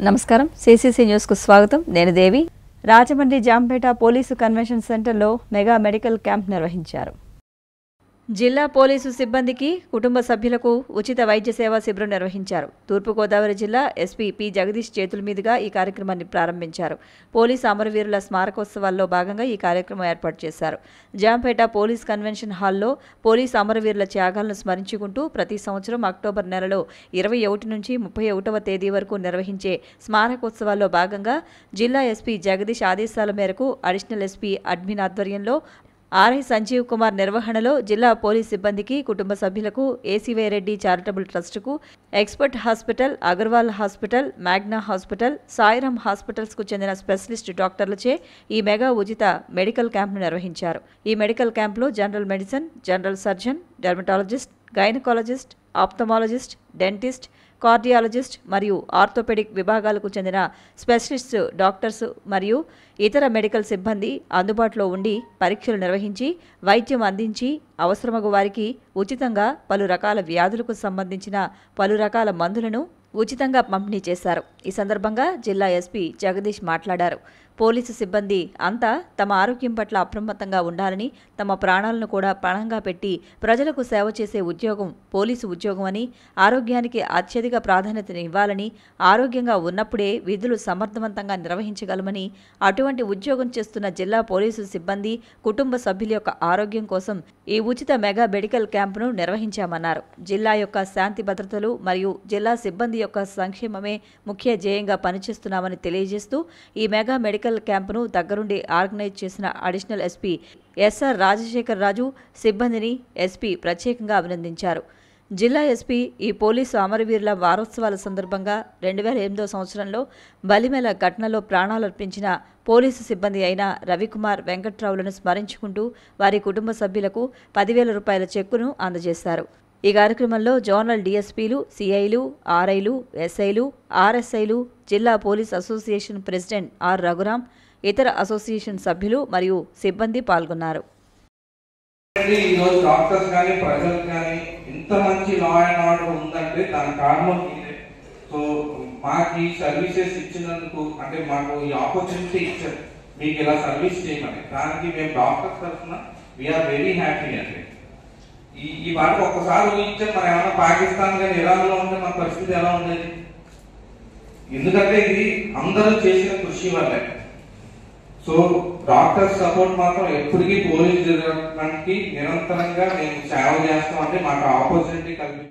నమస్కారం సిసిసి న్యూస్కు స్వాగతం నేను దేవి రాజమండ్రి జాంపేట పోలీసు కన్వెన్షన్ సెంటర్లో మెగా మెడికల్ క్యాంప్ నిర్వహించారు జిల్లా పోలీసు సిబ్బందికి కుటుంబ సభ్యులకు ఉచిత వైద్య సేవా శిబిరం నిర్వహించారు తూర్పుగోదావరి జిల్లా ఎస్పీ పి జగదీష్ చేతుల మీదుగా ఈ కార్యక్రమాన్ని ప్రారంభించారు పోలీసు అమరవీరుల స్మారకోత్సవాల్లో భాగంగా ఈ కార్యక్రమం ఏర్పాటు చేశారు జాంపేట పోలీస్ కన్వెన్షన్ హాల్లో పోలీసు అమరవీరుల త్యాగాలను స్మరించుకుంటూ ప్రతి సంవత్సరం అక్టోబర్ నెలలో ఇరవై ఒకటి నుంచి ముప్పై ఒకటవ తేదీ వరకు నిర్వహించే స్మారకోత్సవాల్లో భాగంగా జిల్లా ఎస్పీ జగదీష్ ఆదేశాల మేరకు అడిషనల్ ఎస్పీ అడ్మిన్ ఆధ్వర్యంలో ఆర్ఐ సంజీవ్ కుమార్ నిర్వహణలో జిల్లా పోలీస్ సిబ్బందికి కుటుంబ సభ్యులకు ఏసీవై రెడ్డి చారిటబుల్ ట్రస్టుకు expert hospital Agarwal hospital Magna hospital Sairam హాస్పిటల్స్కు చెందిన స్పెషలిస్ట్ డాక్టర్లచే ఈ మెగా ఉచిత మెడికల్ క్యాంప్ను నిర్వహించారు ఈ మెడికల్ క్యాంప్లో general medicine general surgeon dermatologist gynaecologist ophthalmologist dentist cardiologist మరియు ఆర్థోపెడిక్ విభాగాలకు చెందిన స్పెషలిస్ట్ డాక్టర్స్ మరియు ఇతర మెడికల్ సిబ్బంది అందుబాటులో ఉండి పరీక్షలు నిర్వహించి వైద్యం అందించి అవసరమగు వారికి ఉచితంగా పలు రకాల వ్యాధులకు సంబంధించిన పలు రకాల మందులను ఉచితంగా పంపిణీ చేశారు ఈ సందర్భంగా జిల్లా ఎస్పీ జగదీష్ మాట్లాడారు పోలీసు సిబ్బంది అంతా తమ ఆరోగ్యం పట్ల అప్రమత్తంగా ఉండాలని తమ ప్రాణాలను కూడా పణంగా పెట్టి ప్రజలకు సేవ చేసే ఉద్యోగం పోలీసు ఉద్యోగం అని ఆరోగ్యానికి అత్యధిక ప్రాధాన్యతను ఇవ్వాలని ఆరోగ్యంగా ఉన్నప్పుడే విధులు సమర్థవంతంగా నిర్వహించగలమని అటువంటి ఉద్యోగం చేస్తున్న జిల్లా పోలీసు సిబ్బంది కుటుంబ సభ్యుల యొక్క ఆరోగ్యం కోసం ఈ ఉచిత మెగా మెడికల్ క్యాంపును నిర్వహించామన్నారు జిల్లా యొక్క శాంతి భద్రతలు మరియు జిల్లా సిబ్బంది యొక్క సంక్షేమమే ముఖ్య ధ్యేయంగా పనిచేస్తున్నామని తెలియజేస్తూ ఈ మెగా మెడికల్ క్యాంపును దగ్గరుండి ఆర్గనైజ్ చేసిన additional SP S R Rajasekhar Raju సిబ్బందిని ఎస్పీ ప్రత్యేకంగా అభినందించారు జిల్లా ఎస్పీ ఈ పోలీసు అమరవీరుల వారోత్సవాల సందర్భంగా రెండు వేల ఎనిమిదో సంవత్సరంలో బలిమెల ఘటనలో ప్రాణాలర్పించిన పోలీసు సిబ్బంది అయిన రవికుమార్ వెంకట్రావులను స్మరించుకుంటూ వారి కుటుంబ సభ్యులకు పదివేల రూపాయల చెక్కును అందజేశారు ఈ కార్యక్రమంలో జోనల్ డీఎస్పీలు సిఐలు ఆర్ఐలు ఎస్ఐలు ఆర్ఎస్ఐలు జిల్లా police association president R Raghuram ఇతర అసోసియేషన్ సభ్యులు మరియు సిబ్బంది పాల్గొన్నారు అనేది ఈ రోజు డాక్టర్స్ కానీ ప్రజలు కానీ ఇంత మంచి లా అండ్ ఆర్డర్ ఉందంటే దాని కారణం మీరే సో మాకు ఈ సర్వీసెస్ ఇచ్చినందుకు అంటే మాకు ఈ ఆపర్చునిటీ ఇచ్చారు మీకు ఇలా సర్వీస్ చేయమని దానికి మేము డాక్టర్స్ తరఫున వీఆర్ వెరీ హ్యాపీ అండి ఈ ఈ మాట ఒక్కసారి ఊహించాం మనం ఏమైనా పాకిస్తాన్ కానీ ఇరాన్ లో ఉంటే మన పరిస్థితి ఎలా ఉండేది ఎందుకంటే ఇది అందరూ చేసిన కృషి వల్లే సో డాక్టర్ సపోర్ట్ మాత్రం ఎప్పటికీ పోలీస్ డిపార్ట్మెంట్ కి నిరంతరంగా మేము సేవ చేస్తాం అంటే మాకు ఆపర్చునిటీ కల్పి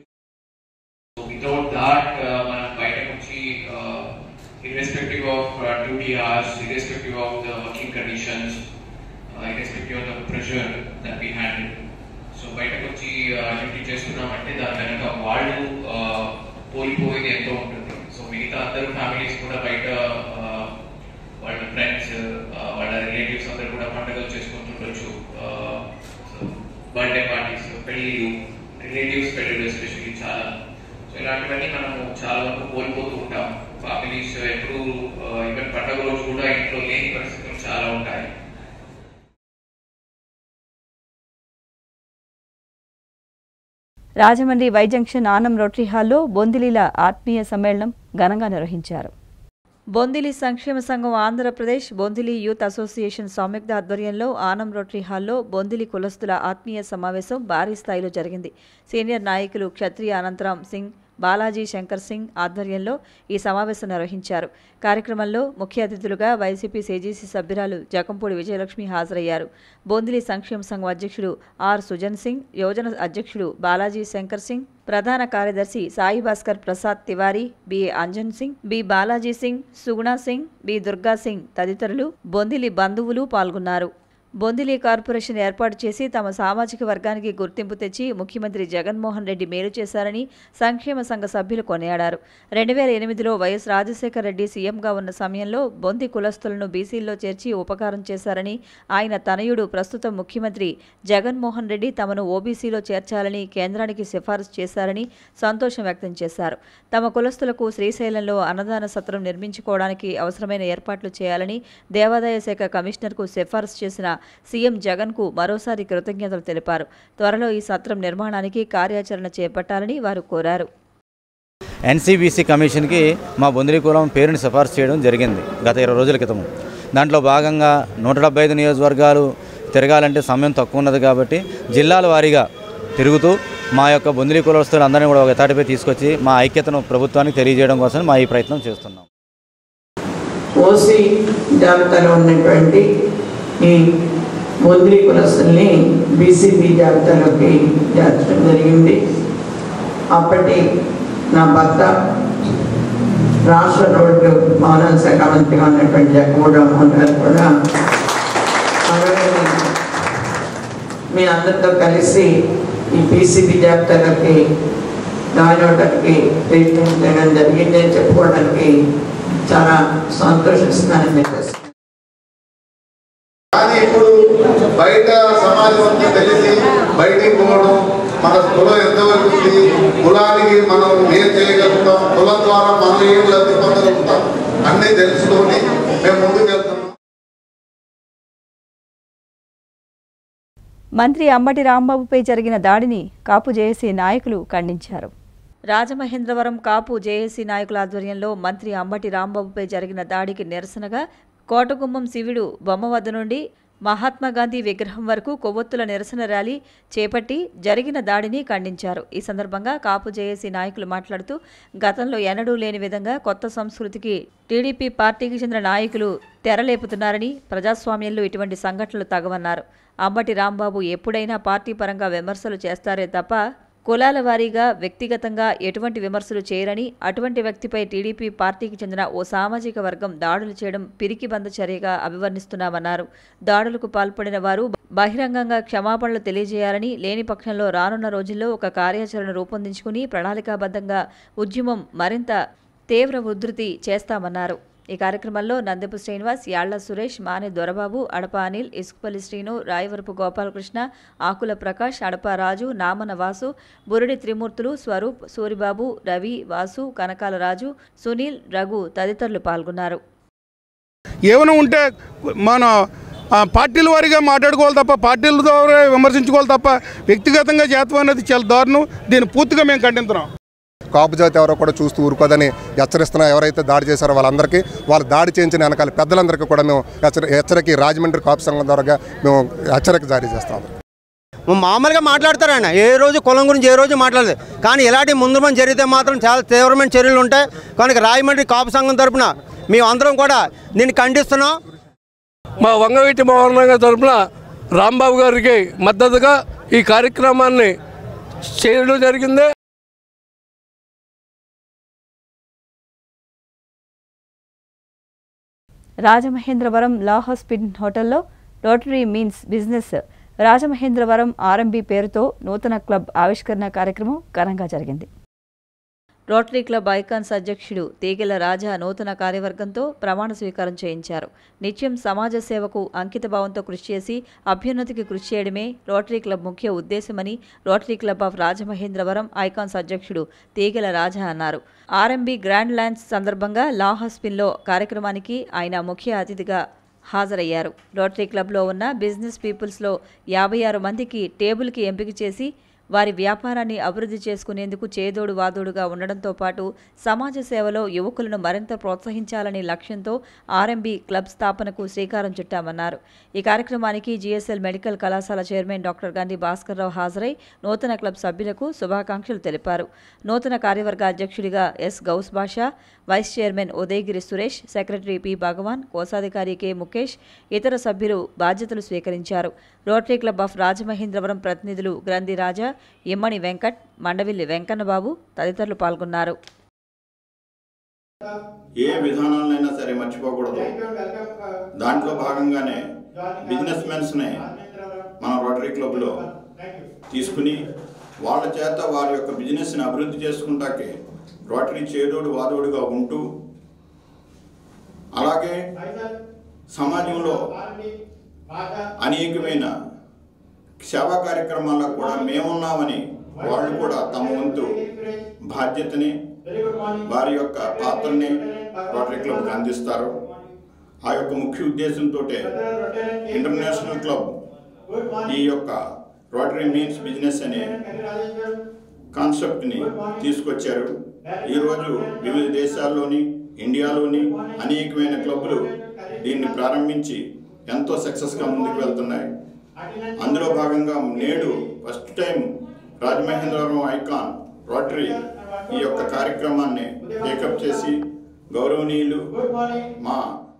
So without that, uh, మనం బయటకు వచ్చి uh, irrespective of uh, duty hours, irrespective of the working conditions, uh, irrespective of the pressure that we handle. So బయటకు వచ్చి డ్యూటీ చేస్తున్నామంటే దాని వెనక వాళ్ళు uh, కోల్పోయేది ఎంతో ఉంటుంది సో మిగతా అందరూ ఫ్యామిలీస్ కూడా బయట uh, వాళ్ళ ఫ్రెండ్స్ వాళ్ళ రిలేటివ్స్ అందరూ కూడా పండుగలు చేసుకుంటుండొచ్చు బర్త్డే పార్టీస్ పెళ్ళిళ్ళు రిలేటివ్స్ పెళ్ళిళ్ళు ఎస్పెషల్లీ చాలా సో ఇలాంటివన్నీ మనము చాలా వరకు కోల్పోతూ ఉంటాం ఫ్యామిలీస్ ఎప్పుడు ఈవెన్ పండుగ రోజు కూడా ఇంట్లో లేని పరిస్థితులు చాలా ఉంటాయి Rajahmundry Y junction Anam rotary హాల్లో బొందిలీల ఆత్మీయ సమ్మేళనం ఘనంగా నిర్వహించారు బొందిలి సంక్షేమ సంఘం ఆంధ్రప్రదేశ్ బొందిలి యూత్ అసోసియేషన్ సంయుక్త ఆధ్వర్యంలో ఆనం రోటరీ హాల్లో బొందిలి కులస్తుల ఆత్మీయ సమావేశం భారీ స్థాయిలో జరిగింది సీనియర్ నాయకులు క్షత్రియ అనంతరాం సింగ్ బాలాజీ శంకర్ సింగ్ ఆధ్వర్యంలో ఈ సమావేశం నిర్వహించారు కార్యక్రమంలో ముఖ్య అతిథులుగా వైసీపీ సేజీసీ సభ్యురాలు జకంపూడి విజయలక్ష్మి హాజరయ్యారు బొందిలి సంక్షేమ సంఘం అధ్యక్షుడు ఆర్ సుజన్ సింగ్ యోజన అధ్యక్షుడు బాలాజీ శంకర్ సింగ్ ప్రధాన కార్యదర్శి Sai Bhaskar Prasad Tiwari B Anjan Singh B Balaji Singh Suguna Singh B Durga Singh తదితరులు బొందిలి బంధువులు పాల్గొన్నారు బొందిలి కార్పొరేషన్ ఏర్పాటు చేసి తమ సామాజిక వర్గానికి గుర్తింపు తెచ్చి ముఖ్యమంత్రి జగన్మోహన్ రెడ్డి మేలు చేశారని సంక్షేమ సంఘ సభ్యులు కొనియాడారు రెండు వేల ఎనిమిదిలో వైఎస్ రాజశేఖర రెడ్డి సీఎంగా ఉన్న సమయంలో బొంది కులస్తులను బీసీల్లో చేర్చి ఉపకారం చేశారని ఆయన తనయుడు ప్రస్తుత ముఖ్యమంత్రి జగన్మోహన్ రెడ్డి తమను ఓబీసీలో చేర్చాలని కేంద్రానికి సిఫారసు చేశారని సంతోషం వ్యక్తం చేశారు తమ కులస్తులకు శ్రీశైలంలో అన్నదాన సత్రం నిర్మించుకోవడానికి అవసరమైన ఏర్పాట్లు చేయాలని దేవాదాయ శాఖ కమిషనర్కు సిఫారసు చేసిన సీఎం జగన్కు మరోసారి కృతజ్ఞతలు తెలిపారు త్వరలో ఈ సత్రం నిర్మాణానికి కార్యాచరణ చేపట్టాలని వారు కోరారు ఎన్సీబీసీ కమిషన్కి మా బొందిలి కులం పేరుని సిఫార్సు చేయడం జరిగింది గత ఇరవై రోజుల క్రితం దాంట్లో భాగంగా నూట డెబ్బై ఐదు నియోజకవర్గాలు తిరగాలంటే సమయం తక్కువ ఉన్నది కాబట్టి జిల్లాల వారీగా తిరుగుతూ మా యొక్క బొందిలి కులస్తులు అందరినీ కూడా ఒక తాటిపై తీసుకొచ్చి మా ఐక్యతను ప్రభుత్వానికి తెలియజేయడం కోసం మా ఈ ప్రయత్నం చేస్తున్నాం ఓసీ జాబితాలో ఉన్నటువంటి ఈ మొద్రి కులస్తుల్ని బీసీబీ జాబితాలోకి చేర్చడం జరిగింది అప్పటి నా భర్త రాష్ట్ర రోడ్డు భవనాల శాఖ మంత్రిగా ఉన్నటువంటి జగన్మోహన్ రామ్మోహన్ గారు కూడా మనల్ని మీ అందరితో కలిసి ఈ బీసీబీ జాబితాలోకి జాయిన్ అవడానికి ప్రయత్నం చేయడం జరిగింది అని చెప్పుకోవడానికి చాలా సంతోషిస్తున్నానని చెప్పేసి కానీ ఇప్పుడు బయట సమాజం అంతా తెలిసి బయటికి పోవడం మన కులం ఎంతవరకు ఉంది కులానికి మనం ఏం చేయగలుగుతాం కులం ద్వారా మనం ఏం లబ్ధి పొందగలుగుతాం అన్నీ తెలుసుకొని మేము ముందుకు వెళ్తున్నాం మంత్రి అంబటి రాంబాబుపై జరిగిన దాడిని కాపు జేఏసీ నాయకులు ఖండించారు రాజమహేంద్రవరం కాపు జేఏసీ నాయకుల ఆధ్వర్యంలో మంత్రి అంబటి రాంబాబుపై జరిగిన దాడికి నిరసనగా కోటగుమ్మం శివుడు బొమ్మ వద్ద నుండి మహాత్మా గాంధీ విగ్రహం వరకు కొవ్వొత్తుల నిరసన ర్యాలీ చేపట్టి జరిగిన దాడిని ఖండించారు ఈ సందర్భంగా కాపు జేఏసీ నాయకులు మాట్లాడుతూ గతంలో ఎన్నడూ లేని విధంగా కొత్త సంస్కృతికి టీడీపీ పార్టీకి చెందిన నాయకులు తెరలేపుతున్నారని ప్రజాస్వామ్యంలో ఇటువంటి సంఘటనలు తగవన్నారు అంబటి రాంబాబు ఎప్పుడైనా పార్టీ పరంగా విమర్శలు చేస్తారే తప్ప కులాల వారీగా వ్యక్తిగతంగా ఎటువంటి విమర్శలు చేయరని అటువంటి వ్యక్తిపై టీడీపీ పార్టీకి చెందిన ఓ సామాజిక వర్గం దాడులు చేయడం పిరికిబంద చర్యగా అభివర్ణిస్తున్నామన్నారు దాడులకు పాల్పడిన వారు బహిరంగంగా క్షమాపణలు తెలియజేయాలని లేని పక్షంలో రానున్న రోజుల్లో ఒక కార్యాచరణ రూపొందించుకుని ప్రణాళికాబద్ధంగా ఉద్యమం మరింత తీవ్ర ఉధృతి చేస్తామన్నారు ఈ కార్యక్రమంలో నందెపు శ్రీనివాస్ యాళ్ల సురేష్ మానే దొరబాబు అడప అనిల్ ఇసుకపల్లి శ్రీను రాయవరపు గోపాలకృష్ణ ఆకుల ప్రకాష్ అడప రాజు నామన వాసు బురుడి త్రిమూర్తులు స్వరూప్ సూరిబాబు రవి వాసు కనకాల రాజు సునీల్ రఘు తదితరులు పాల్గొన్నారు ఏమైనా ఉంటే మన ఆ, పార్టీల వారీగా మాట్లాడుకోవాలి తప్ప పార్టీల ద్వారా విమర్శించుకోవాలి తప్ప వ్యక్తిగతంగా చేతం అనేది చాలా దారుణం దీన్ని పూర్తిగా మేము ఖండిస్తున్నాం కాపు జాతి ఎవరో కూడా చూస్తూ ఊరుకోదని హెచ్చరిస్తున్నా ఎవరైతే దాడి చేశారో వాళ్ళందరికీ వాళ్ళు దాడి చేయించిన వెనకాల పెద్దలందరికీ కూడా మేము హెచ్చరి హెచ్చరిక రాజమండ్రి కాపు సంఘం ద్వారా మేము హెచ్చరిక జారీ చేస్తాం మామూలుగా మాట్లాడతారన్న ఏ రోజు కులం గురించి ఏ రోజు మాట్లాడలేదు కానీ ఇలాంటి ముందు మంది జరిగితే మాత్రం చాలా తీవ్రమైన చర్యలు ఉంటాయి కనుక రాయమండ్రి కాపు సంఘం తరపున మేము అందరం కూడా దీన్ని ఖండిస్తున్నాం మా వంగవీటి మోహన్ గారి తరఫున రాంబాబు గారికి మద్దతుగా ఈ కార్యక్రమాన్ని చేయడం జరిగింది రాజమహేంద్రవరం లా హాస్పిటల్ హోటల్లో rotary means business Rajamahendravaram RMB పేరుతో నూతన క్లబ్ ఆవిష్కరణ కార్యక్రమం ఘనంగా జరిగింది రోటరీ క్లబ్ ఐకాన్స్ అధ్యక్షుడు తీగెల రాజా నూతన కార్యవర్గంతో ప్రమాణ స్వీకారం చేయించారు నిత్యం సమాజ సేవకు అంకితభావంతో కృషి చేసి అభ్యున్నతికి కృషి చేయడమే రోటరీ క్లబ్ ముఖ్య ఉద్దేశమని rotary club of Rajamahendravaram icons అధ్యక్షుడు తీగెల రాజా అన్నారు ఆర్ఎంబి గ్రాండ్ ల్యాండ్స్ సందర్భంగా లా హాస్పిన్లో కార్యక్రమానికి ఆయన ముఖ్య అతిథిగా హాజరయ్యారు రోటరీ క్లబ్లో ఉన్న బిజినెస్ పీపుల్స్లో యాభై ఆరు మందికి టేబుల్కి ఎంపిక చేసి వారి వ్యాపారాన్ని అభివృద్ధి చేసుకునేందుకు చేదోడు వాదోడుగా ఉండడంతో పాటు సమాజ సేవలో యువకులను మరింత ప్రోత్సహించాలనే లక్ష్యంతో ఆర్ఎంబీ క్లబ్ స్థాపనకు శ్రీకారం చుట్టామన్నారు ఈ కార్యక్రమానికి జీఎస్ఎల్ మెడికల్ కళాశాల చైర్మన్ డాక్టర్ గండి భాస్కర్రావు హాజరై నూతన క్లబ్ సభ్యులకు శుభాకాంక్షలు తెలిపారు నూతన కార్యవర్గ అధ్యక్షుడిగా S Ghouse Basha vice chairman Udayagiri Suresh secretary P Bhagavan కోశాధికారి కె ముఖేష్ ఇతర సభ్యులు బాధ్యతలు స్వీకరించారు రోటరీ క్లబ్ ఆఫ్ రాజమహేంద్రవరం ప్రతినిధులు గ్రంథి రాజా ఇమ్మణి వెంకట్ మండవిల్లి వెంకన్నబాబు తదితరులు పాల్గొన్నారు ఏ విధానాలనైనా సరే మర్చిపోకూడదు దాంట్లో భాగంగానే బిజినెస్ మెన్స్ని మన రోటరీ క్లబ్లో తీసుకుని వాళ్ళ చేత వారి యొక్క బిజినెస్ని అభివృద్ధి చేసుకుంటాకే రోటరీ చేదోడు వాదోడుగా ఉంటూ అలాగే సమాజంలో అనేకమైన సేవా కార్యక్రమాలకు కూడా మేమున్నామని వాళ్ళు కూడా తమ వంతు బాధ్యతని వారి యొక్క పాత్రని రోటరీ క్లబ్కి అందిస్తారు ఆ యొక్క ముఖ్య ఉద్దేశంతో ఇంటర్నేషనల్ క్లబ్ ఈ యొక్క రోటరీ మీన్స్ బిజినెస్ అనే కాన్సెప్ట్ని తీసుకొచ్చారు ఈరోజు వివిధ దేశాల్లోని ఇండియాలోని అనేకమైన క్లబ్లు దీన్ని ప్రారంభించి ఎంతో సక్సెస్గా ముందుకు వెళ్తున్నాయి అందులో భాగంగా నేడు first time Rajamahendravaram icon rotary ఈ యొక్క కార్యక్రమాన్ని టేకప్ చేసి గౌరవనీయులు మా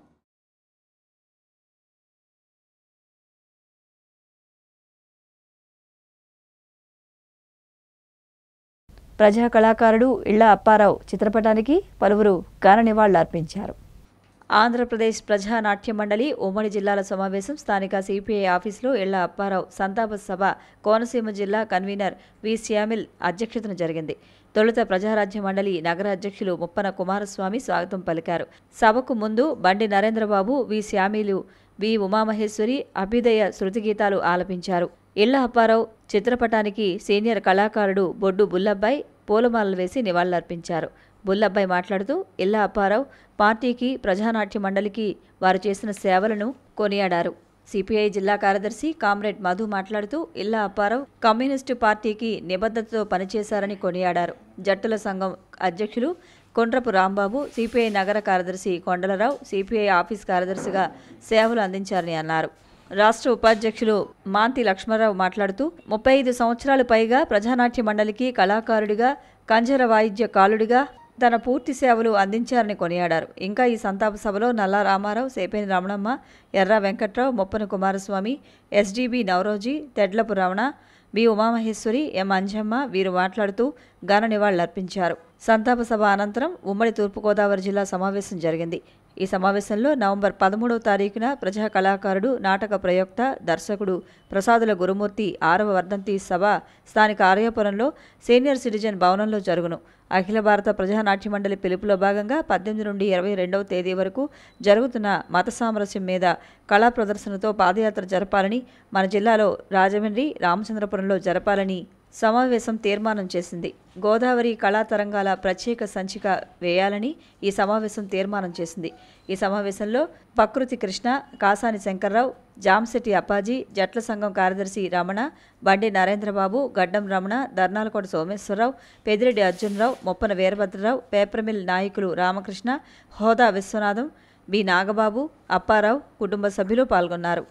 ప్రజా కళాకారుడు ఇళ్ల అప్పారావు చిత్రపటానికి పలువురు ఘన నివాళులర్పించారు ఆంధ్రప్రదేశ్ ప్రజా నాట్య మండలి ఉమ్మడి జిల్లాల సమావేశం స్థానిక సిపిఐ ఆఫీసులో ఇళ్ల అప్పారావు సంతాప సభ కోనసీమ జిల్లా కన్వీనర్ వి శ్యామిల్ అధ్యక్షతన జరిగింది తొలుత ప్రజారాజ్య మండలి నగర అధ్యక్షులు ముప్పన కుమారస్వామి స్వాగతం పలికారు సభకు ముందు బండి నరేంద్రబాబు వి శ్యామిలు వి ఉమామహేశ్వరి అభ్యుదయ శృతి గీతాలు ఆలపించారు ఇళ్ల అప్పారావు చిత్రపటానికి సీనియర్ కళాకారుడు బొడ్డు బుల్లబ్బాయి పూలమాలలు వేసి నివాళులర్పించారు బుల్లబ్బాయి మాట్లాడుతూ ఇళ్ల అప్పారావు పార్టీకి ప్రజానాట్య మండలికి వారు చేసిన సేవలను కొనియాడారు సిపిఐ జిల్లా కార్యదర్శి కామ్రేడ్ మధు మాట్లాడుతూ ఇళ్ల అప్పారావు కమ్యూనిస్టు పార్టీకి నిబద్ధతతో పనిచేశారని కొనియాడారు జట్టుల సంఘం అధ్యక్షులు కొండ్రపు రాంబాబు సిపిఐ నగర కార్యదర్శి కొండలరావు సిపిఐ ఆఫీస్ కార్యదర్శిగా సేవలు అందించారని అన్నారు రాష్ట్ర ఉపాధ్యక్షులు మాంతి లక్ష్మణరావు మాట్లాడుతూ ముప్పై ఐదు సంవత్సరాలు పైగా ప్రజానాట్య మండలికి కళాకారుడిగా కంజర వాయిద్య కాలుడిగా తన పూర్తి సేవలు అందించారని కొనియాడారు ఇంకా ఈ సంతాప సభలో నల్లా Ramarao Sepeni Ramanamma Erra Venkatrao Moppana Kumaraswamy S D B Navaroji Tedlapu Ramana B Umamaheswari M Anjamma వీరు మాట్లాడుతూ ఘన నివాళులర్పించారు సంతాప సభ అనంతరం ఉమ్మడి తూర్పుగోదావరి జిల్లా సమావేశం జరిగింది ఈ సమావేశంలో నవంబర్ పదమూడవ తారీఖున ప్రజా కళాకారుడు నాటక ప్రయోక్త దర్శకుడు ప్రసాదుల గురుమూర్తి ఆరవ వర్ధంతి సభ స్థానిక ఆర్యాపురంలో సీనియర్ సిటిజన్ భవనంలో జరుగును అఖిల భారత ప్రజానాట్య మండలి పిలుపులో భాగంగా పద్దెనిమిది నుండి ఇరవై రెండవ తేదీ వరకు జరుగుతున్న మత సామరస్యం మీద కళా ప్రదర్శనతో పాదయాత్ర జరపాలని మన జిల్లాలో రాజమండ్రి రామచంద్రపురంలో జరపాలని సమావేశం తీర్మానం చేసింది గోదావరి కళా తరంగాల ప్రత్యేక సంచిక వేయాలని ఈ సమావేశం తీర్మానం చేసింది ఈ సమావేశంలో ప్రకృతి కృష్ణ కాసాని శంకర్రావు జాంశెట్టి అప్పాజీ జట్ల సంఘం కార్యదర్శి రమణ బండి నరేంద్రబాబు గడ్డం రమణ దర్నాలకోట సోమేశ్వరరావు పెదిరెడ్డి అర్జునరావు మొప్పన వీరభద్రరావు పేపర్మిల్ నాయకులు రామకృష్ణ హోదా విశ్వనాథం బి నాగబాబు అప్పారావు కుటుంబ సభ్యులు పాల్గొన్నారు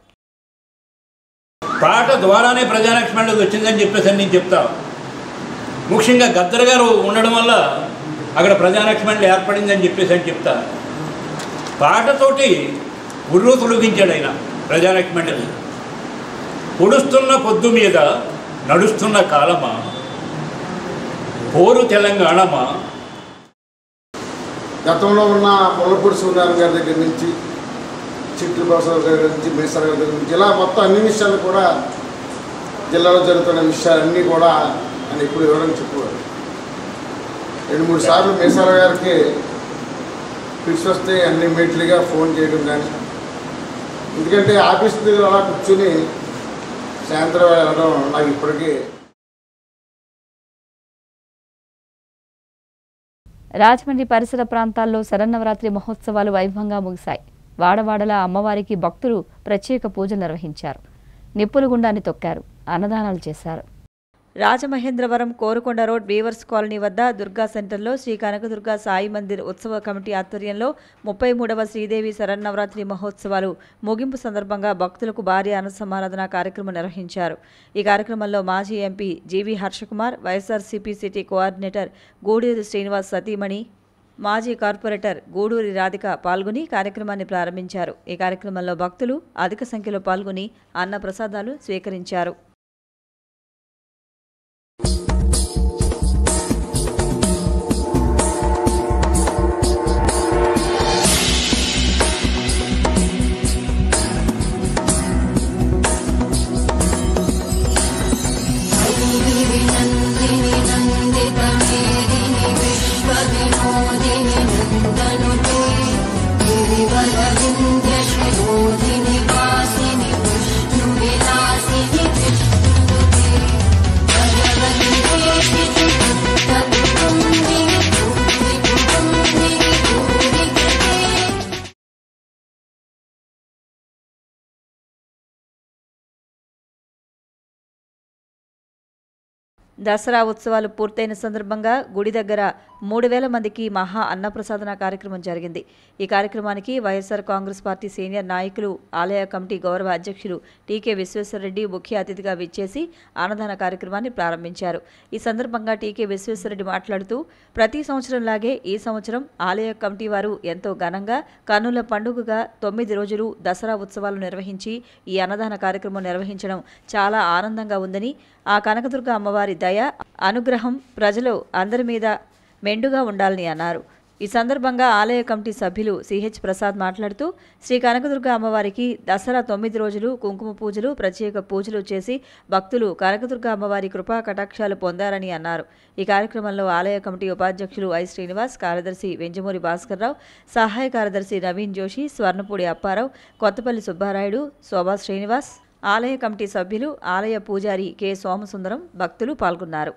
పాట ద్వారానే ప్రజాలక్ష్మణులకు వచ్చిందని చెప్పేసి అని నేను చెప్తా ముఖ్యంగా గద్దర్ గారు ఉండడం వల్ల అక్కడ ప్రజాలక్ష్మణులు ఏర్పడిందని చెప్పేసి అని చెప్తా పాటతోటి ఉర్రు తొలగించాడు ఆయన ప్రజాలక్ష్మణులు పొడుస్తున్న పొద్దు మీద నడుస్తున్న కాలమా పోరు తెలంగాణమా గతంలో ఉన్న ముల్లపూడి సూర్యనారాయణ గారి దగ్గర నుంచి చిట్టు ప్రసాద్ గారి దగ్గర నుంచి మేసార్ గారి దగ్గర నుంచి ఇలా మొత్తం అన్ని విషయాలు కూడా జిల్లాలో జరుగుతున్న విషయాలన్నీ కూడా ఆయన ఇప్పుడు వివరంగా చెప్పేవారు రెండు మూడు సార్లు మేసార గారికి ఫిక్స్ వస్తే అన్ని ఇమ్మీడియట్లీగా ఫోన్ చేయడం కానీ ఎందుకంటే ఆఫీస్ దగ్గర అలా కూర్చుని సాయంత్రం వెళ్ళడం నాకు ఇప్పటికీ రాజమండ్రి పరిసర ప్రాంతాల్లో శరన్నవరాత్రి మహోత్సవాలు వైభవంగా ముగిశాయి వాడవాడల అమ్మవారికి భక్తులు ప్రత్యేక పూజలు నిర్వహించారు నిప్పుల గుండాన్ని తొక్కారు అన్నదానాలు చేశారు Rajamahendravaram Korukonda road weavers colony వద్ద దుర్గా సెంటర్లో శ్రీ కనకదుర్గ సాయి మందిర్ ఉత్సవ కమిటీ ఆధ్వర్యంలో ముప్పై మూడవ శ్రీదేవి శరన్నవరాత్రి మహోత్సవాలు ముగింపు సందర్భంగా భక్తులకు భారీ అన్నసమారాధన కార్యక్రమం నిర్వహించారు ఈ కార్యక్రమంలో మాజీ MP G V Harshakumar YSRCP city coordinator Guduri Srinivas సతీమణి మాజీ కార్పొరేటర్ గూడూరి రాధిక పాల్గొని కార్యక్రమాన్ని ప్రారంభించారు ఈ కార్యక్రమంలో భక్తులు అధిక సంఖ్యలో పాల్గొని అన్న ప్రసాదాలు స్వీకరించారు దసరా ఉత్సవాలు పూర్తయిన సందర్భంగా గుడి దగ్గర మూడు వేల మందికి మహా అన్నప్రసాదన కార్యక్రమం జరిగింది ఈ కార్యక్రమానికి వైఎస్ఆర్ కాంగ్రెస్ పార్టీ సీనియర్ నాయకులు ఆలయ కమిటీ గౌరవ అధ్యక్షులు టీకే విశ్వేశ్వరరెడ్డి ముఖ్య అతిథిగా విచ్చేసి అన్నదాన కార్యక్రమాన్ని ప్రారంభించారు ఈ సందర్భంగా టీకే విశ్వేశ్వరరెడ్డి మాట్లాడుతూ ప్రతి సంవత్సరంలాగే ఈ సంవత్సరం ఆలయ కమిటీ వారు ఎంతో ఘనంగా కన్నుల పండుగగా తొమ్మిది రోజులు దసరా ఉత్సవాలు నిర్వహించి ఈ అన్నదాన కార్యక్రమం నిర్వహించడం చాలా ఆనందంగా ఉందని ఆ కనకదుర్గ అమ్మవారి దయ అనుగ్రహం ప్రజలు అందరి మీద మెండుగా ఉండాలని అన్నారు ఈ సందర్భంగా ఆలయ కమిటీ సభ్యులు సిహెచ్ ప్రసాద్ మాట్లాడుతూ శ్రీ కనకదుర్గ అమ్మవారికి దసరా తొమ్మిది రోజులు కుంకుమ పూజలు ప్రత్యేక పూజలు చేసి భక్తులు కనకదుర్గ అమ్మవారి కృపా కటాక్షాలు పొందారని అన్నారు ఈ కార్యక్రమంలో ఆలయ కమిటీ ఉపాధ్యక్షులు ఐ శ్రీనివాస్ కార్యదర్శి వెంజమూరి భాస్కర్రావు సహాయ కార్యదర్శి నవీన్ జోషి స్వర్ణపూడి అప్పారావు కొత్తపల్లి సుబ్బారాయుడు శోభా శ్రీనివాస్ ఆలయ కమిటీ సభ్యులు ఆలయ పూజారి కె సోమసుందరం భక్తులు పాల్గొన్నారు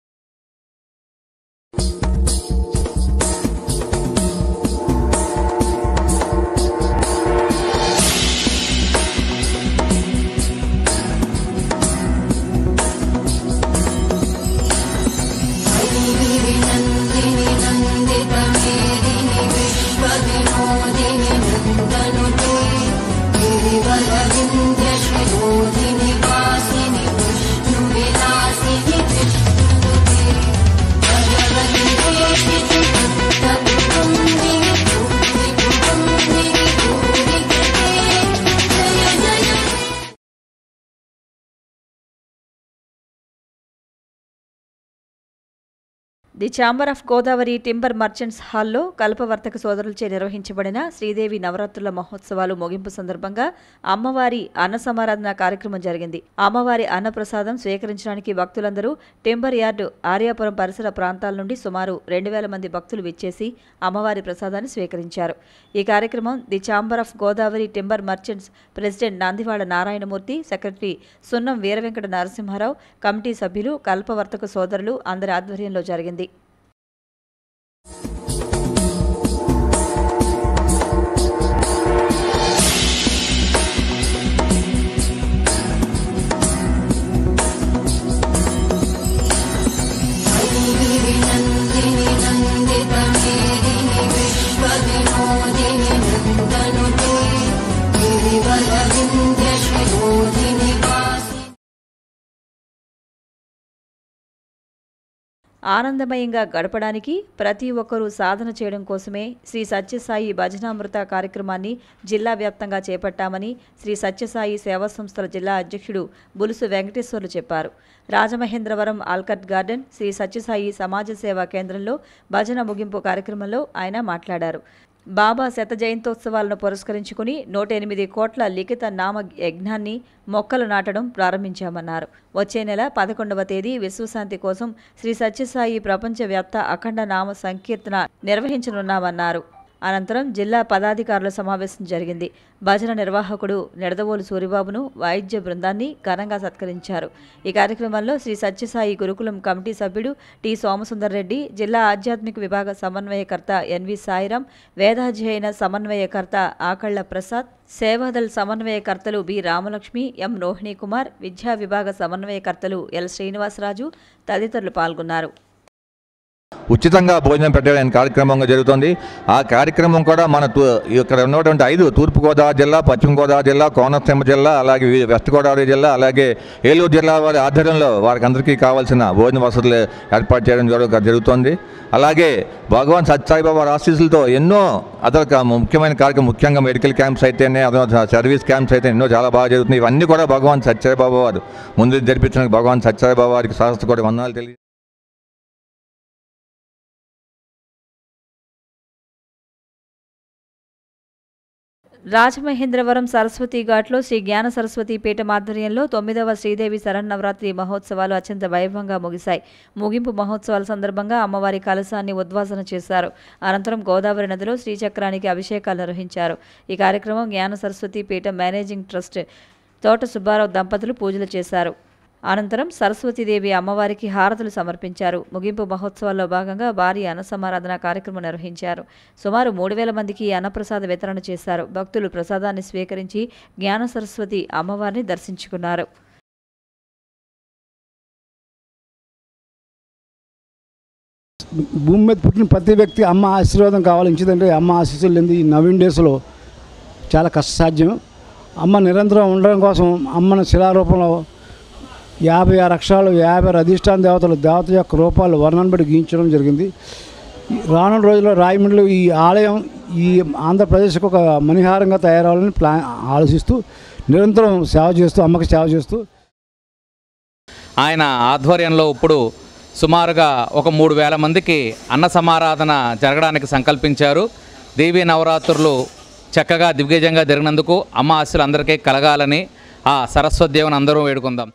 the chamber of Godavari timber merchants హాల్లో కల్పవర్తక సోదరులచే నిర్వహించబడిన శ్రీదేవి నవరాత్రుల మహోత్సవాలు ముగింపు సందర్భంగా అమ్మవారి అన్న సమారాధన కార్యక్రమం జరిగింది అమ్మవారి అన్నప్రసాదం స్వీకరించడానికి భక్తులందరూ టింబర్ యార్డు ఆర్యాపురం పరిసర ప్రాంతాల నుండి సుమారు రెండు వేల మంది భక్తులు విచ్చేసి అమ్మవారి ప్రసాదాన్ని స్వీకరించారు ఈ కార్యక్రమం the chamber of Godavari timber merchants president Nandivada Narayanamurthy secretary Sunnam Veeravenkata Narasimha Rao committee సభ్యులు కల్పవర్తక సోదరులు అందరి ఆధ్వర్యంలో జరిగింది ఆనందమయంగా గడపడానికి ప్రతి ఒక్కరూ సాధన చేయడం కోసమే శ్రీ సత్యసాయి భజనామృత కార్యక్రమాన్ని జిల్లా వ్యాప్తంగా చేపట్టామని శ్రీ సత్యసాయి సేవా సంస్థల జిల్లా అధ్యక్షుడు బులుసు వెంకటేశ్వర్లు చెప్పారు రాజమహేంద్రవరం ఆల్కట్ గార్డెన్ శ్రీ సత్యసాయి సమాజ సేవా కేంద్రంలో భజన ముగింపు కార్యక్రమంలో ఆయన మాట్లాడారు బాబా శత జయంతోత్సవాలను పురస్కరించుకుని నూట ఎనిమిది కోట్ల లిఖిత నామ యజ్ఞాన్ని మొక్కలు నాటడం ప్రారంభించామన్నారు వచ్చే నెల పదకొండవ తేదీ విశ్వశాంతి కోసం శ్రీ సత్యసాయి ప్రపంచవ్యాప్త అఖండ నామ సంకీర్తన నిర్వహించనున్నామన్నారు అనంతరం జిల్లా పదాధికారుల సమావేశం జరిగింది భజన నిర్వాహకుడు నెడదవోలు సూరిబాబును వాయిద్య బృందాన్ని ఘనంగా సత్కరించారు ఈ కార్యక్రమంలో శ్రీ సత్యసాయి గురుకులం కమిటీ సభ్యుడు టి సోమసుందర్ రెడ్డి జిల్లా ఆధ్యాత్మిక విభాగ సమన్వయకర్త ఎన్వి సాయిరాం వేదాధ్యయన సమన్వయకర్త ఆకళ్ల ప్రసాద్ సేవాదల్ సమన్వయకర్తలు బి రామలక్ష్మి ఎం రోహిణీ కుమార్ విద్యా విభాగ సమన్వయకర్తలు ఎల్ శ్రీనివాసరాజు తదితరులు పాల్గొన్నారు ఉచితంగా భోజనం పెట్టడానికి కార్యక్రమంగా జరుగుతుంది ఆ కార్యక్రమం కూడా మన తూ- ఇక్కడ ఉన్నటువంటి ఐదు తూర్పుగోదావరి జిల్లా పశ్చిమ గోదావరి జిల్లా కోనసీమ జిల్లా అలాగే వి- వెస్ట్ గోదావరి జిల్లా అలాగే ఏలూరు జిల్లా వారి ఆధ్వర్యంలో వారికి అందరికీ కావాల్సిన భోజన వసతులు ఏర్పాటు చేయడం జరుగు- జరుగుతోంది అలాగే భగవాన్ సత్యసాయిబాబా ఆశీస్సులతో ఎన్నో అదర్ కా- ముఖ్యమైన కార్యక్రమం ముఖ్యంగా మెడికల్ క్యాంప్స్ అయితేనే అదో సర్వీస్ క్యాంప్స్ అయితే ఎన్నో చాలా బాగా జరుగుతున్నాయి ఇవన్నీ కూడా భగవాన్ సత్యసాయిబాబా వారు ముందు జరిపించిన భగవాన్ సత్యసాయిబాబా వారికి సహస్ర కూడా వందనాలు తెలియ రాజమహేంద్రవరం సరస్వతి ఘాట్లో శ్రీ జ్ఞాన సరస్వతి పీఠం ఆధ్వర్యంలో తొమ్మిదవ శ్రీదేవి శరన్నవరాత్రి మహోత్సవాలు అత్యంత వైభవంగా ముగిశాయి ముగింపు మహోత్సవాల సందర్భంగా అమ్మవారి కలశాన్ని ఉద్వాసన చేశారు అనంతరం గోదావరి నదిలో శ్రీచక్రానికి అభిషేకాలు నిర్వహించారు ఈ కార్యక్రమం జ్ఞాన సరస్వతి పీఠం మేనేజింగ్ ట్రస్ట్ తోట సుబ్బారావు దంపతులు పూజలు చేశారు అనంతరం సరస్వతీదేవి అమ్మవారికి హారతులు సమర్పించారు ముగింపు మహోత్సవాల్లో భాగంగా భారీ అన్నసమారాధన కార్యక్రమం నిర్వహించారు సుమారు మూడు వేల మందికి అన్నప్రసాద వితరణ చేశారు భక్తులు ప్రసాదాన్ని స్వీకరించి జ్ఞాన సరస్వతి అమ్మవారిని దర్శించుకున్నారు భూమి మీద పుట్టిన ప్రతి వ్యక్తి అమ్మ ఆశీర్వాదం కావాలి ఎందుకంటే అమ్మ ఆశీస్సులు లేనిది ఈ నవీన్ డేస్లో చాలా కష్టసాధ్యం అమ్మ నిరంతరం ఉండడం కోసం అమ్మను శిలారూపంలో యాభై ఆరు అక్షరాలు యాభై ఆరు అధిష్టాన దేవతలు దేవత యొక్క రూపాలు వర్ణన బట్టి గీయించడం జరిగింది ఈ రానున్న రోజుల్లో రాయమండ్రిలో ఈ ఆలయం ఈ ఆంధ్రప్రదేశ్కి ఒక మణిహారంగా తయారవ్వాలని ప్లాన్ ఆలోచిస్తూ నిరంతరం సేవ చేస్తూ అమ్మకి సేవ చేస్తూ ఆయన ఆధ్వర్యంలో ఇప్పుడు సుమారుగా ఒక మూడు వేల మందికి అన్న సమారాధన జరగడానికి సంకల్పించారు దేవీ నవరాత్రులు చక్కగా దిగ్విజయంగా జరిగినందుకు అమ్మ ఆశలు అందరికీ కలగాలని ఆ సరస్వతి దేవుని అందరూ వేడుకుందాం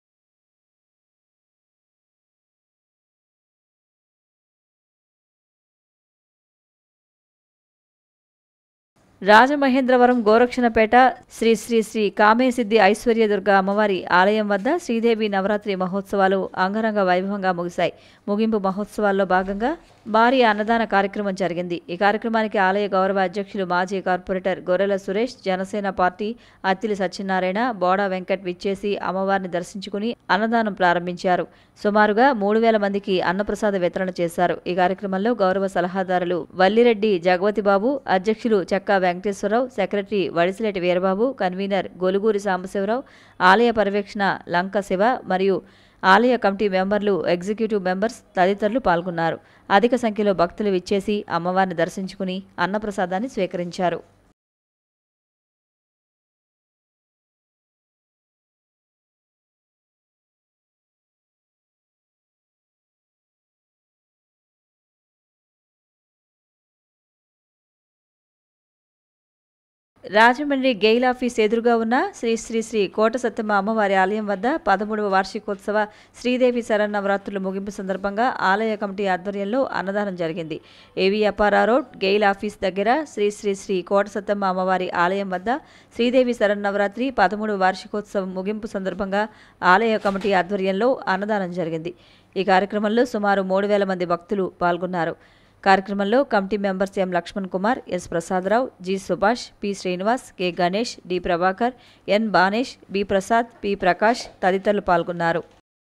రాజమహేంద్రవరం గోరక్షణపేట శ్రీ శ్రీ శ్రీ కామేసిద్ధి ఐశ్వర్యదుర్గ అమ్మవారి ఆలయం వద్ద శ్రీదేవి నవరాత్రి మహోత్సవాలు అంగరంగ వైభవంగా ముగిశాయి ముగింపు మహోత్సవాల్లో భాగంగా భారీ అన్నదాన కార్యక్రమం జరిగింది ఈ కార్యక్రమానికి ఆలయ గౌరవ అధ్యక్షులు మాజీ కార్పొరేటర్ గొర్రెల సురేష్ జనసేన పార్టీ అత్తిలి సత్యనారాయణ బోడా వెంకట్ విచ్చేసి అమ్మవారిని దర్శించుకుని అన్నదానం ప్రారంభించారు సుమారుగా మూడు వేల మందికి అన్నప్రసాద వితరణ చేశారు ఈ కార్యక్రమంలో గౌరవ సలహాదారులు వల్లిరెడ్డి జగవతిబాబు అధ్యక్షులు చెక్కా వెంకటేశ్వరరావు సెక్రటరీ వడిసిలేటి వీరబాబు కన్వీనర్ గొలుగూరి సాంబశివరావు ఆలయ పర్యవేక్షణ లంక శివ మరియు ఆలయ కమిటీ మెంబర్లు ఎగ్జిక్యూటివ్ మెంబర్స్ తదితరులు పాల్గొన్నారు అధిక సంఖ్యలో భక్తులు విచ్చేసి అమ్మవారిని దర్శించుకుని అన్నప్రసాదాన్ని స్వీకరించారు రాజమండ్రి గెయిల్ ఆఫీస్ ఎదురుగా ఉన్న శ్రీ శ్రీ శ్రీ కోట సత్యమ్మ అమ్మవారి ఆలయం వద్ద పదమూడవ వార్షికోత్సవ శ్రీదేవి శరన్నవరాత్రుల ముగింపు సందర్భంగా ఆలయ కమిటీ ఆధ్వర్యంలో అన్నదానం జరిగింది ఏవి అపారా రోడ్ గెయిల్ ఆఫీస్ దగ్గర శ్రీ శ్రీ శ్రీ కోట సత్తమ్మ అమ్మవారి ఆలయం వద్ద శ్రీదేవి శరన్నవరాత్రి పదమూడవ వార్షికోత్సవం ముగింపు సందర్భంగా ఆలయ కమిటీ ఆధ్వర్యంలో అన్నదానం జరిగింది ఈ కార్యక్రమంలో సుమారు మూడు వేల మంది భక్తులు పాల్గొన్నారు కార్యక్రమంలో committee members M Lakshman Kumar S Prasada Rao G Subhash P Srinivas K Ganesh D Prabhakar N Banesh B Prasad P Prakash తదితరులు పాల్గొన్నారు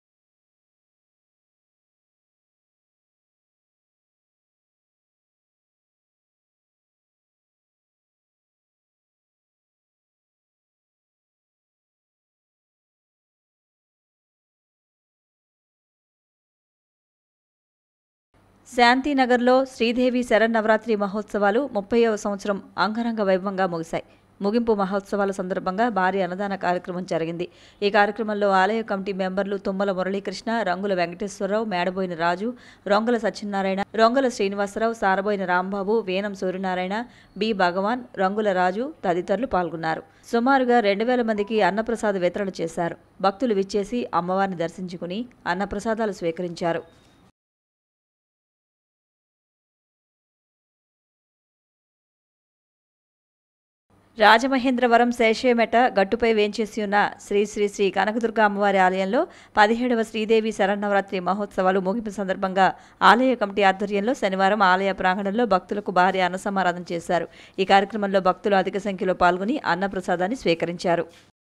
శాంతినగర్లో శ్రీదేవి శరన్నవరాత్రి మహోత్సవాలు ముప్పైవ సంవత్సరం అంగరంగ వైభవంగా ముగిశాయి ముగింపు మహోత్సవాల సందర్భంగా భారీ అన్నదాన కార్యక్రమం జరిగింది ఈ కార్యక్రమంలో ఆలయ కమిటీ మెంబర్లు తుమ్మల మురళీకృష్ణ రంగుల వెంకటేశ్వరరావు మేడబోయిన రాజు రొంగల సత్యనారాయణ రొంగల శ్రీనివాసరావు సారబోయిన రాంబాబు వేనం సూర్యనారాయణ బి భగవాన్ రంగుల రాజు తదితరులు పాల్గొన్నారు సుమారుగా రెండు వేల మందికి అన్నప్రసాద వితరణ చేశారు భక్తులు విచ్చేసి అమ్మవారిని దర్శించుకుని అన్నప్రసాదాలు స్వీకరించారు రాజమహేంద్రవరం శేషేమెట గట్టుపై వేంచేసి ఉన్న శ్రీ శ్రీ శ్రీ కనకదుర్గ అమ్మవారి ఆలయంలో పదిహేడవ శ్రీదేవి శరన్నవరాత్రి మహోత్సవాలు ముగింపు సందర్భంగా ఆలయ కమిటీ ఆధ్వర్యంలో శనివారం ఆలయ ప్రాంగణంలో భక్తులకు భారీ అన్నసమారాధన చేశారు ఈ కార్యక్రమంలో భక్తులు అధిక సంఖ్యలో పాల్గొని అన్నప్రసాదాన్ని స్వీకరించారు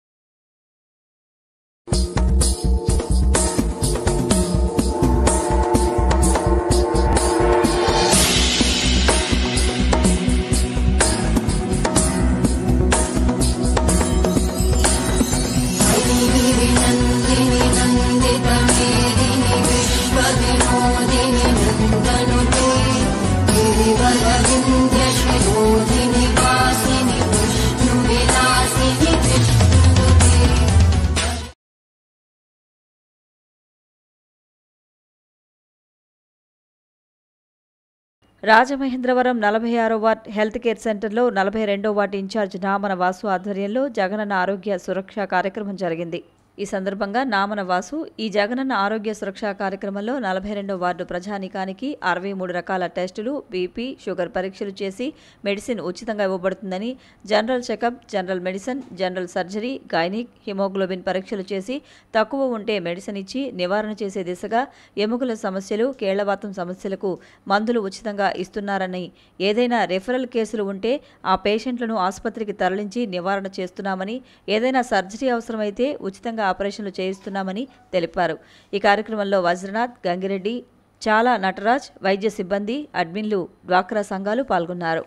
రాజమహేంద్రవరం నలభై ఆరో వార్డ్ హెల్త్ కేర్ సెంటర్లో నలభై రెండో వార్డు ఇన్ఛార్జ్ నామన వాసు ఆధ్వర్యంలో జగనన్న ఆరోగ్య సురక్ష కార్యక్రమం జరిగింది ఈ సందర్భంగా నామన వాసు ఈ జగనన్న ఆరోగ్య సురక్ష కార్యక్రమంలో నలభై రెండో వార్డు ప్రజానీకానికి అరవై మూడు రకాల టెస్టులు బీపీ షుగర్ పరీక్షలు చేసి మెడిసిన్ ఉచితంగా ఇవ్వబడుతుందని general checkup general medicine general surgery gynaec haemoglobin పరీక్షలు చేసి తక్కువ ఉంటే మెడిసిన్ ఇచ్చి నివారణ చేసే దిశగా ఎముకల సమస్యలు కేళ్లవాతం సమస్యలకు మందులు ఉచితంగా ఇస్తున్నారని ఏదైనా రెఫరల్ కేసులు ఉంటే ఆ పేషెంట్లను ఆసుపత్రికి తరలించి నివారణ చేస్తున్నామని ఏదైనా సర్జరీ అవసరమైతే ఉచితంగా ఆపరేషన్లు చేయిస్తున్నామని తెలిపారు ఈ కార్యక్రమంలో వజ్రనాథ్ గంగిరెడ్డి చాలా నటరాజ్ వైద్య సిబ్బంది అడ్మిన్లు డ్వాక్రా సంఘాలు పాల్గొన్నారు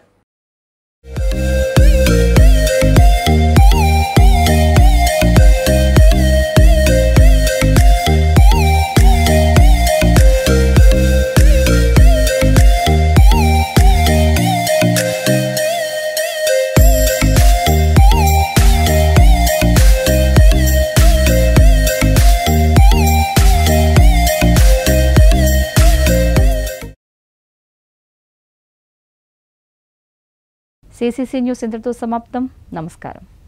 సిసిసి న్యూస్ ఇంతటితో సమాప్తం నమస్కారం